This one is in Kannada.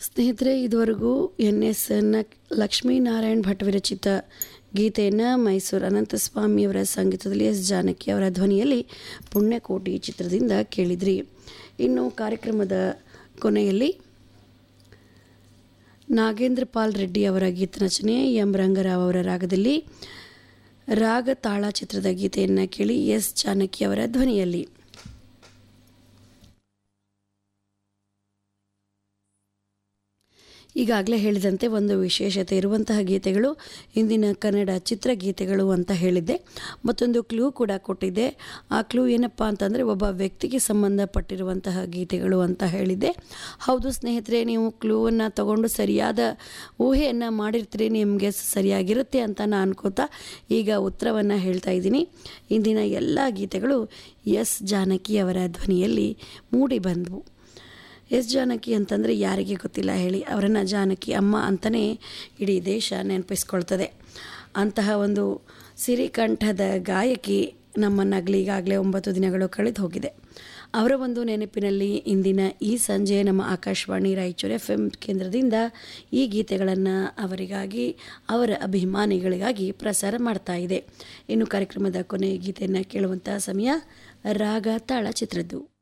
ಸ್ನೇಹಿತರೆ ಇದುವರೆಗೂ ಎನ್ ಎಸ್ ನ ಲಕ್ಷ್ಮೀನಾರಾಯಣ್ ಭಟ್ ವಿರಚಿತ ಗೀತೆಯನ್ನು ಮೈಸೂರು ಅನಂತಸ್ವಾಮಿಯವರ ಸಂಗೀತದಲ್ಲಿ ಎಸ್ ಜಾನಕಿ ಅವರ ಧ್ವನಿಯಲ್ಲಿ ಪುಣ್ಯಕೋಟಿ ಚಿತ್ರದಿಂದ ಕೇಳಿದ್ರಿ ಇನ್ನು ಕಾರ್ಯಕ್ರಮದ ಕೊನೆಯಲ್ಲಿ ನಾಗೇಂದ್ರ ಪಾಲ್ ರೆಡ್ಡಿ ಅವರ ಗೀತರಚನೆ ಎಂ ರಂಗರಾವ್ ಅವರ ರಾಗದಲ್ಲಿ ರಾಗ ತಾಳ ಚಿತ್ರದ ಗೀತೆಯನ್ನು ಕೇಳಿ ಎಸ್ ಜಾನಕಿ ಅವರ ಧ್ವನಿಯಲ್ಲಿ ಈಗಾಗಲೇ ಹೇಳಿದಂತೆ ಒಂದು ವಿಶೇಷತೆ ಇರುವಂತಹ ಗೀತೆಗಳು ಇಂದಿನ ಕನ್ನಡ ಚಿತ್ರಗೀತೆಗಳು ಅಂತ ಹೇಳಿದ್ದೆ ಮತ್ತೊಂದು ಕ್ಲೂ ಕೂಡ ಕೊಟ್ಟಿದ್ದೆ ಆ ಕ್ಲೂ ಏನಪ್ಪ ಅಂತಂದರೆ ಒಬ್ಬ ವ್ಯಕ್ತಿಗೆ ಸಂಬಂಧಪಟ್ಟಿರುವಂತಹ ಗೀತೆಗಳು ಅಂತ ಹೇಳಿದ್ದೆ ಹೌದು ಸ್ನೇಹಿತರೆ ನೀವು ಕ್ಲೂವನ್ನು ತಗೊಂಡು ಸರಿಯಾದ ಊಹೆಯನ್ನು ಮಾಡಿರ್ತೀರಿ ನಿಮಗೆ ಸರಿಯಾಗಿರುತ್ತೆ ಅಂತ ನಾನು ಅನ್ಕೋತಾ ಈಗ ಉತ್ತರವನ್ನು ಹೇಳ್ತಾ ಇದ್ದೀನಿ ಇಂದಿನ ಎಲ್ಲ ಗೀತೆಗಳು ಎಸ್ ಜಾನಕಿ ಅವರ ಧ್ವನಿಯಲ್ಲಿ ಮೂಡಿ ಬಂದವು ಎಸ್ ಜಾನಕಿ ಅಂತಂದರೆ ಯಾರಿಗೆ ಗೊತ್ತಿಲ್ಲ ಹೇಳಿ ಅವರನ್ನು ಜಾನಕಿ ಅಮ್ಮ ಅಂತಲೇ ಇಡೀ ದೇಶ ನೆನಪಿಸ್ಕೊಳ್ತದೆ ಅಂತಹ ಒಂದು ಸಿರಿಕಂಠದ ಗಾಯಕಿ ನಮ್ಮನ್ನಾಗಲಿ ಈಗಾಗಲೇ ಒಂಬತ್ತು ದಿನಗಳು ಕಳೆದು ಹೋಗಿದೆ ಅವರ ಒಂದು ನೆನಪಿನಲ್ಲಿ ಇಂದಿನ ಈ ಸಂಜೆ ನಮ್ಮ ಆಕಾಶವಾಣಿ ರಾಯಚೂರು ಎಫ್ ಎಂ ಕೇಂದ್ರದಿಂದ ಈ ಗೀತೆಗಳನ್ನು ಅವರಿಗಾಗಿ ಅವರ ಅಭಿಮಾನಿಗಳಿಗಾಗಿ ಪ್ರಸಾರ ಮಾಡ್ತಾ ಇದೆ ಇನ್ನು ಕಾರ್ಯಕ್ರಮದ ಕೊನೆಯ ಗೀತೆಯನ್ನು ಕೇಳುವಂಥ ಸಮಯ ರಾಗ ತಾಳ ಚಿತ್ರದ್ದು